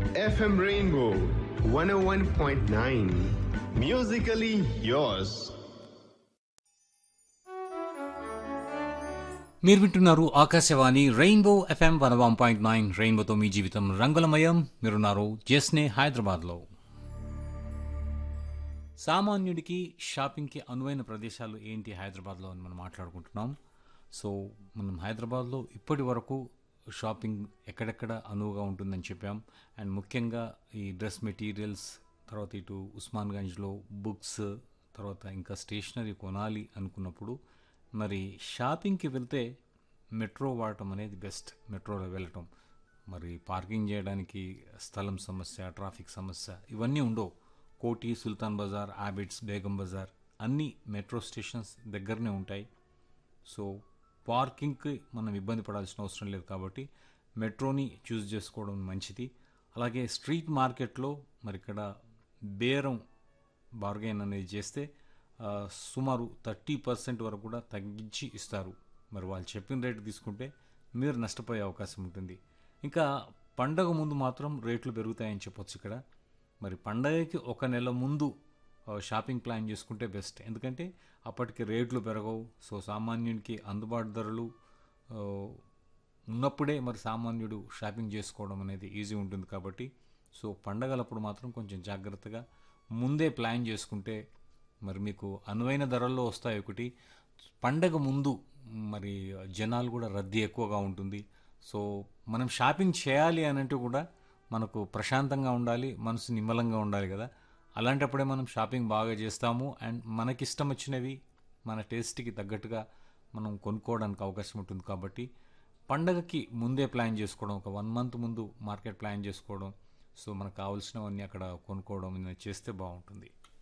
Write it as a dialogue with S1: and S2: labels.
S1: FM Rainbow 101.9. Musically yours.
S2: మీరు వింటున్నారు Akashvani rainbow FM one one point nine రెయిన్బోతో మీ జీవితం రంగులమయం మీరున్నారు జస్నే హైదరాబాద్లో సామాన్యుడికి షాపింగ్కి అనువైన ప్రదేశాలు ఏంటి హైదరాబాద్లో అని మనం మాట్లాడుకుంటున్నాం సో మనం హైదరాబాద్లో ఇప్పటి వరకు షాపింగ్ ఎక్కడెక్కడ అనువుగా ఉంటుందని చెప్పాం అండ్ ముఖ్యంగా ఈ డ్రెస్ మెటీరియల్స్ తర్వాత ఇటు ఉస్మాన్గంజ్లో బుక్స్ తర్వాత ఇంకా స్టేషనరీ కొనాలి అనుకున్నప్పుడు మరి షాపింగ్కి వెళ్తే మెట్రో వాడటం అనేది బెస్ట్ మెట్రోలో వెళ్ళటం మరి పార్కింగ్ చేయడానికి స్థలం సమస్య ట్రాఫిక్ సమస్య ఇవన్నీ ఉండవు కోటి సుల్తాన్ బజార్ ఆబిడ్స్ బేగం బజార్ అన్ని మెట్రో స్టేషన్స్ దగ్గరనే ఉంటాయి సో పార్కింగ్కి మనం ఇబ్బంది పడాల్సిన అవసరం లేదు కాబట్టి మెట్రోని చూస్ చేసుకోవడం మంచిది అలాగే స్ట్రీట్ మార్కెట్లో మరి ఇక్కడ బేరం బార్గెన్ అనేది చేస్తే ఆ, సుమారు థర్టీ పర్సెంట్ వరకు కూడా తగ్గించి ఇస్తారు మరి వాళ్ళు చెప్పిన రేటు తీసుకుంటే మీరు నష్టపోయే అవకాశం ఉంటుంది ఇంకా పండగ ముందు మాత్రం రేట్లు పెరుగుతాయని చెప్పొచ్చు ఇక్కడ మరి పండగకి ఒక నెల ముందు ఆ, షాపింగ్ ప్లాన్ చేసుకుంటే బెస్ట్ ఎందుకంటే అప్పటికి రేట్లు పెరగవు సో సామాన్యునికి అందుబాటు ధరలు ఆ, ఉన్నప్పుడే మరి సామాన్యుడు షాపింగ్ చేసుకోవడం అనేది ఈజీ ఉంటుంది కాబట్టి సో పండగలప్పుడు మాత్రం కొంచెం జాగ్రత్తగా ముందే ప్లాన్ చేసుకుంటే మరి మీకు అనువైన ధరల్లో వస్తాయి ఒకటి పండగ ముందు మరి జనాలు కూడా రద్దీ ఎక్కువగా ఉంటుంది సో మనం షాపింగ్ చేయాలి అని అంటే కూడా మనకు ప్రశాంతంగా ఉండాలి మనసు నిమ్మలంగా ఉండాలి కదా అలాంటప్పుడే మనం షాపింగ్ బాగా చేస్తాము అండ్ మనకిష్టం వచ్చినవి మన టేస్ట్కి తగ్గట్టుగా మనం కొనుక్కోవడానికి అవకాశం ఉంటుంది కాబట్టి పండగకి ముందే ప్లాన్ చేసుకోవడం ఒక వన్ మంత్ ముందు మార్కెట్ ప్లాన్ చేసుకోవడం సో మనకు కావాల్సినవన్నీ అక్కడ కొనుక్కోవడం అనేది చేస్తే బాగుంటుంది